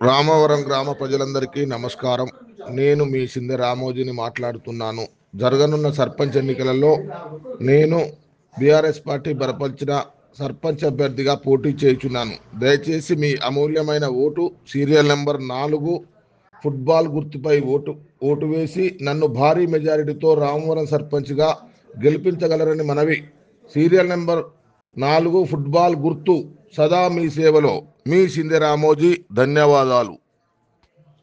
రామవరం గ్రామ ప్రజలందరికీ నమస్కారం నేను మీ సింధె రామోజీని మాట్లాడుతున్నాను జరగనున్న సర్పంచ్ ఎన్నికలలో నేను బీఆర్ఎస్ పార్టీ బలపరిచిన సర్పంచ్ అభ్యర్థిగా పోటీ చేయుచున్నాను దయచేసి మీ అమూల్యమైన ఓటు సీరియల్ నెంబర్ నాలుగు ఫుట్బాల్ గుర్తుపై ఓటు ఓటు వేసి నన్ను భారీ మెజారిటీతో రామవరం సర్పంచ్గా గెలిపించగలరని మనవి సీరియల్ నెంబర్ నాలుగు ఫుట్బాల్ గుర్తు సదా మీ సేవలో మీ సింధె రామోజీ ధన్యవాదాలు